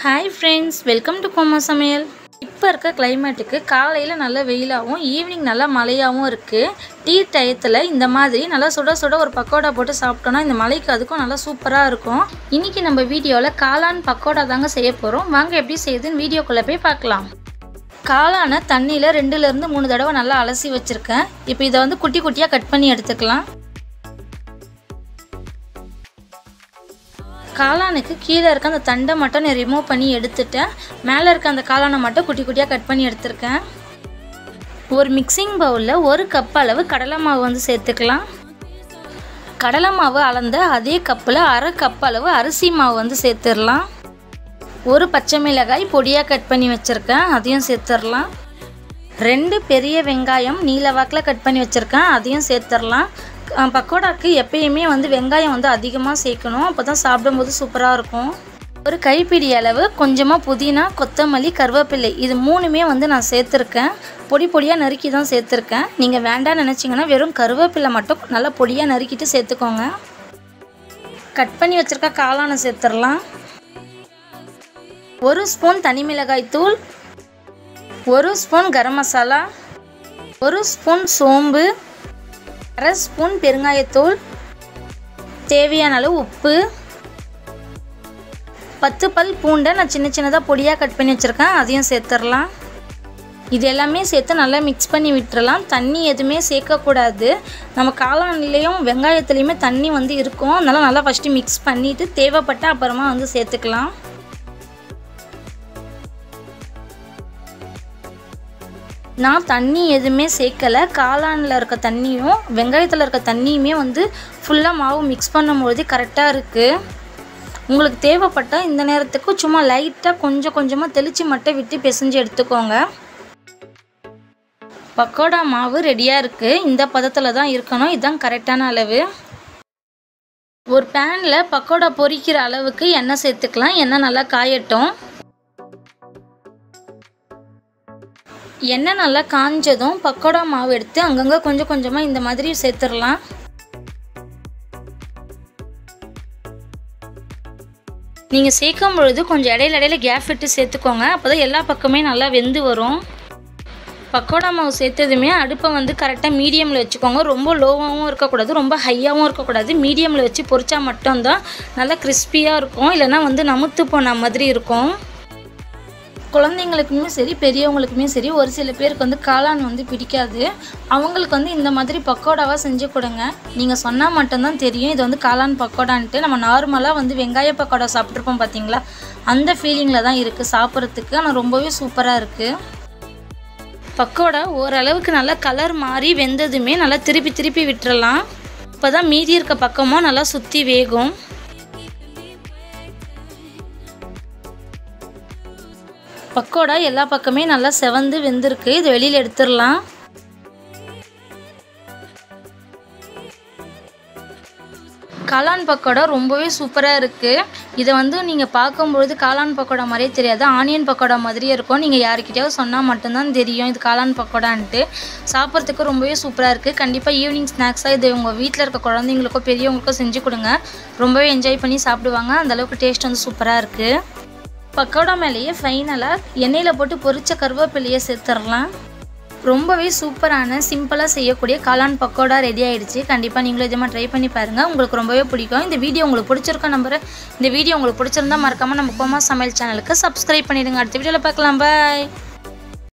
hi friends welcome to கோமா சமையல் இப்போ இருக்க கிளைமேட்டுக்கு காலையில் நல்ல வெயிலாகவும் ஈவினிங் நல்லா மழையாகவும் இருக்குது டீ டயத்தில் இந்த மாதிரி நல்லா சுட சுட ஒரு பக்கோடா போட்டு சாப்பிட்டோன்னா இந்த மழைக்கு அதுக்கும் நல்லா சூப்பராக இருக்கும் இன்றைக்கி நம்ம வீடியோவில் காளான் பக்கோடா தாங்க செய்ய போகிறோம் வாங்க எப்படி செய்யுதுன்னு வீடியோக்குள்ளே போய் பார்க்கலாம் காளானை தண்ணியில் ரெண்டுலேருந்து மூணு தடவை நல்லா அலசி வச்சுருக்கேன் இப்போ இதை வந்து குட்டி குட்டியாக கட் பண்ணி எடுத்துக்கலாம் காளானுக்கு கீழே இருக்க அந்த தண்டை மட்டும் நான் ரிமூவ் பண்ணி எடுத்துட்டேன் மேலே இருக்க அந்த காளானை மட்டும் குட்டி குட்டியாக கட் பண்ணி எடுத்திருக்கேன் ஒரு மிக்சிங் பவுலில் ஒரு கப் அளவு கடலை மாவு வந்து சேர்த்துக்கலாம் கடலை மாவு அளந்த அதே கப்பில் அரை கப் அளவு அரிசி மாவு வந்து சேர்த்துடலாம் ஒரு பச்சை மிளகாய் பொடியாக கட் பண்ணி வச்சுருக்கேன் அதையும் சேர்த்துடலாம் ரெண்டு பெரிய வெங்காயம் நீல வாக்கில் கட் பண்ணி வச்சுருக்கேன் அதையும் சேர்த்துடலாம் அஹ் பக்கோடாக்கு எப்பயுமே வந்து வெங்காயம் வந்து அதிகமாக சேர்க்கணும் அப்போ தான் சாப்பிடும்போது சூப்பராக இருக்கும் ஒரு கைப்பிடி அளவு கொஞ்சமாக புதினா கொத்தமல்லி கருவேப்பிலை இது மூணுமே வந்து நான் சேர்த்துருக்கேன் பொடி பொடியாக நறுக்கி தான் சேர்த்துருக்கேன் நீங்கள் வேண்டாம் நினச்சிங்கன்னா வெறும் கருவேப்பிலை மட்டும் நல்லா பொடியாக நறுக்கிட்டு சேர்த்துக்கோங்க கட் பண்ணி வச்சுருக்க காளானை சேர்த்துடலாம் ஒரு ஸ்பூன் தனி மிளகாய் தூள் ஒரு ஸ்பூன் கரம் மசாலா ஒரு ஸ்பூன் சோம்பு அரை ஸ்பூன் பெருங்காயத்தூள் தேவையான அளவு உப்பு பத்து பல் பூண்டை நான் சின்ன சின்னதாக பொடியாக கட் பண்ணி வச்சுருக்கேன் அதையும் சேர்த்துடலாம் இது எல்லாமே சேர்த்து நல்லா மிக்ஸ் பண்ணி விட்டுறலாம் தண்ணி எதுவுமே சேர்க்கக்கூடாது நம்ம காளான்லேயும் வெங்காயத்துலேயுமே தண்ணி வந்து இருக்கும் அதனால் நல்லா ஃபஸ்ட்டு மிக்ஸ் பண்ணிவிட்டு தேவைப்பட்ட அப்புறமா வந்து சேர்த்துக்கலாம் நான் தண்ணி எதுவுமே சேர்க்கலை காளானில் இருக்க தண்ணியும் வெங்காயத்தில் இருக்க தண்ணியுமே வந்து ஃபுல்லாக மாவு மிக்ஸ் பண்ணும்பொழுது கரெக்டாக இருக்குது உங்களுக்கு தேவைப்பட்டால் இந்த நேரத்துக்கு சும்மா லைட்டாக கொஞ்சம் கொஞ்சமாக தெளித்து மட்டும் விட்டு பிசைஞ்சு எடுத்துக்கோங்க பக்கோடா மாவு ரெடியாக இருக்குது இந்த பதத்தில் தான் இருக்கணும் இதுதான் கரெக்டான அளவு ஒரு பேனில் பக்கோடா பொரிக்கிற அளவுக்கு எண்ணெய் சேர்த்துக்கலாம் எண்ணெய் நல்லா காயட்டும் எண்ணெய் நல்லா காஞ்சதும் பக்கோடா மாவு எடுத்து அங்கங்கே கொஞ்சம் கொஞ்சமாக இந்த மாதிரி சேர்த்துடலாம் நீங்கள் சேர்க்கும் பொழுது கொஞ்சம் இடையில இடையில கேப் விட்டு சேர்த்துக்கோங்க அப்போ தான் எல்லா பக்கமே நல்லா வெந்து வரும் பக்கோடா மாவு சேர்த்ததுமே அடுப்பை வந்து கரெக்டாக மீடியமில் வச்சுக்கோங்க ரொம்ப லோவாகவும் இருக்கக்கூடாது ரொம்ப ஹையாகவும் இருக்கக்கூடாது மீடியமில் வச்சு பொரிச்சா மட்டும்தான் நல்லா கிறிஸ்பியாக இருக்கும் இல்லைன்னா வந்து நமுத்து போன மாதிரி இருக்கும் குழந்தைங்களுக்குமே சரி பெரியவங்களுக்குமே சரி ஒரு சில பேருக்கு வந்து காளான் வந்து பிடிக்காது அவங்களுக்கு வந்து இந்த மாதிரி பக்கோடாவாக செஞ்சு கொடுங்க நீங்கள் சொன்னால் மட்டும்தான் தெரியும் இது வந்து காளான் பக்கோடான்ட்டு நம்ம நார்மலாக வந்து வெங்காய பக்கோடா சாப்பிட்ருப்போம் பார்த்தீங்களா அந்த ஃபீலிங்கில் தான் இருக்குது சாப்பிட்றதுக்கு ஆனால் ரொம்பவே சூப்பராக இருக்குது பக்கோடா ஓரளவுக்கு நல்லா கலர் மாறி வெந்ததுமே நல்லா திருப்பி திருப்பி விட்டுறலாம் இப்போ தான் மீதி இருக்க பக்கமும் நல்லா சுற்றி வேகும் பக்கோடா எல்லா பக்கமே நல்லா செவந்து வெந்திருக்கு இது வெளியில் எடுத்துடலாம் காளான் பக்கோடா ரொம்பவே சூப்பராக இருக்குது இதை வந்து நீங்கள் பார்க்கும்பொழுது காளான் பக்கோடா மாதிரியே தெரியாது ஆனியன் பக்கோடா மாதிரியே இருக்கும் நீங்கள் யாருக்கிட்டையாவது சொன்னால் மட்டும்தான் தெரியும் இது காளான் பக்கோடான்ட்டு சாப்பிட்றதுக்கு ரொம்பவே சூப்பராக இருக்குது கண்டிப்பாக ஈவினிங் ஸ்நாக்ஸாக இது உங்கள் வீட்டில் இருக்க குழந்தைங்களுக்கோ பெரியவங்களுக்கோ செஞ்சு கொடுங்க ரொம்பவே என்ஜாய் பண்ணி சாப்பிடுவாங்க அந்தளவுக்கு டேஸ்ட் வந்து சூப்பராக இருக்குது பக்கோடா மேலேயே ஃபைனலாக எண்ணெயில் போட்டு பொரிச்ச கருவேப்பிலையை சேர்த்துடலாம் ரொம்பவே சூப்பரான சிம்பிளாக செய்யக்கூடிய காளான் பக்கோடா ரெடி ஆயிடுச்சு கண்டிப்பாக நீங்களும் இதே மாதிரி ட்ரை பண்ணி பாருங்கள் உங்களுக்கு ரொம்பவே பிடிக்கும் இந்த வீடியோ உங்களுக்கு பிடிச்சிருக்க நம்புறேன் இந்த வீடியோ உங்களுக்கு பிடிச்சிருந்தா மறக்காமல் நம்ம கோமா சமையல் சேனலுக்கு சப்ஸ்கிரைப் பண்ணிடுங்க அடுத்த வீடியோவில் பார்க்கலாம் பாய்